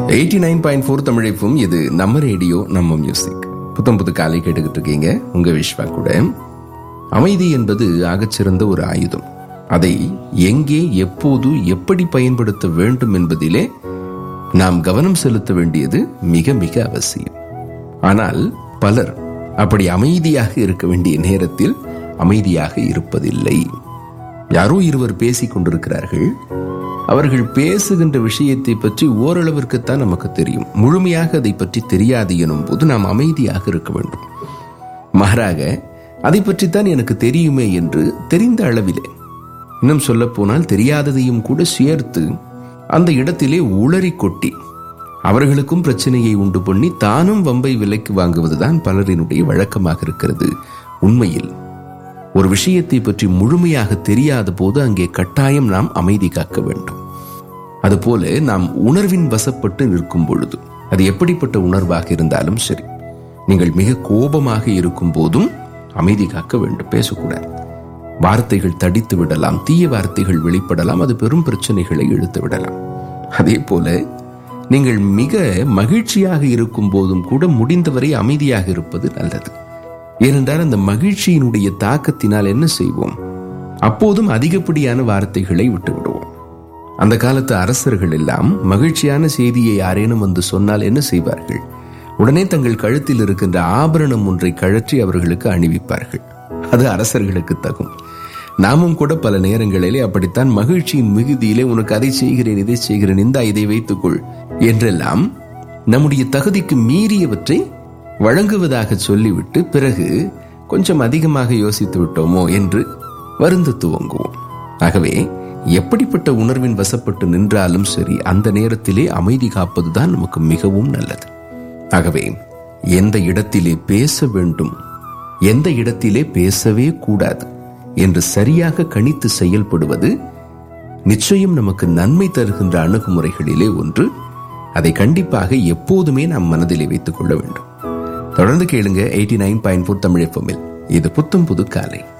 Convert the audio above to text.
eighty nine point four தமிழைப்பும் இது நம்ம ரேடியோ நம்ம மியூசிக் புத்தம் புது காலை கேட்டுக்கிட்டு இருக்கீங்க உங்க விஸ்வா கூட அமைதி என்பது ஆகச்சிறந்த ஒரு ஆயுதம் அதை எங்கே எப்போது எப்படி பயன்படுத்த வேண்டும் என்பதிலே நாம் கவனம் செலுத்த வேண்டியது மிக மிக அவசியம் ஆனால் பலர் அப்படி அமைதியாக இருக்க வேண்டிய நேரத்தில் அமைதியாக இருப்பதில்லை யாரோ இருவர் பேசிக் கொண்டிருக்கிறார்கள் அவர்கள் பேசுகின்ற விஷயத்தை பற்றி ஓரளவிற்குத்தான் நமக்கு தெரியும் முழுமையாக அதை பற்றி தெரியாது எனும் போது நாம் அமைதியாக இருக்க வேண்டும் மாறாக அதை பற்றித்தான் எனக்கு தெரியுமே என்று தெரிந்த அளவிலே இன்னும் சொல்ல போனால் தெரியாததையும் கூட சேர்த்து அந்த இடத்திலே உளறி கொட்டி அவர்களுக்கும் பிரச்சனையை உண்டு பண்ணி தானும் வம்பை விலைக்கு வாங்குவதுதான் பலரினுடைய வழக்கமாக இருக்கிறது உண்மையில் ஒரு விஷயத்தை பற்றி முழுமையாக தெரியாத போது அங்கே கட்டாயம் நாம் அமைதி காக்க வேண்டும் அதுபோல நாம் உணர்வின் வசப்பட்டு நிற்கும் பொழுது அது எப்படிப்பட்ட உணர்வாக இருந்தாலும் சரி நீங்கள் மிக கோபமாக இருக்கும் போதும் அமைதி காக்க வேண்டும் பேசக்கூடாது வார்த்தைகள் தடித்து விடலாம் தீய வார்த்தைகள் வெளிப்படலாம் அது பெரும் பிரச்சனைகளை இழுத்து விடலாம் அதே போல நீங்கள் மிக மகிழ்ச்சியாக இருக்கும் போதும் கூட முடிந்தவரை அமைதியாக இருப்பது நல்லது ஏனென்றால் அந்த மகிழ்ச்சியினுடைய தாக்கத்தினால் என்ன செய்வோம் அப்போதும் அதிகப்படியான வார்த்தைகளை விட்டு விடுவோம் அந்த காலத்து அரசர்கள் எல்லாம் மகிழ்ச்சியான செய்தியை யாரேனும் வந்து சொன்னால் என்ன செய்வார்கள் உடனே தங்கள் கழுத்தில் இருக்கின்ற ஆபரணம் ஒன்றை கழற்றி அவர்களுக்கு அணிவிப்பார்கள் அது அரசர்களுக்கு தகும் நாமும் கூட பல நேரங்களிலே அப்படித்தான் மகிழ்ச்சியின் மிகுதியிலே உனக்கு அதை செய்கிறேன் இதை செய்கிறேன் இந்தா இதை வைத்துக்கொள் என்றெல்லாம் நம்முடைய தகுதிக்கு மீறியவற்றை வழங்குவதாக சொல்லிவிட்டு பிறகு கொஞ்சம் அதிகமாக யோசித்து விட்டோமோ என்று வருந்து துவங்குவோம் ஆகவே எப்படிப்பட்ட உணர்வின் வசப்பட்டு நின்றாலும் சரி அந்த நேரத்திலே அமைதி காப்பதுதான் நமக்கு மிகவும் நல்லது ஆகவே எந்த இடத்திலே பேச வேண்டும் எந்த இடத்திலே பேசவே கூடாது என்று சரியாக கணித்து செயல்படுவது நிச்சயம் நமக்கு நன்மை தருகின்ற அணுகுமுறைகளிலே ஒன்று அதை கண்டிப்பாக எப்போதுமே நாம் மனதிலே வைத்துக் கொள்ள வேண்டும் தொடர்ந்து கேளுங்க eighty nine point four Tamil இது புத்தம் புது காலை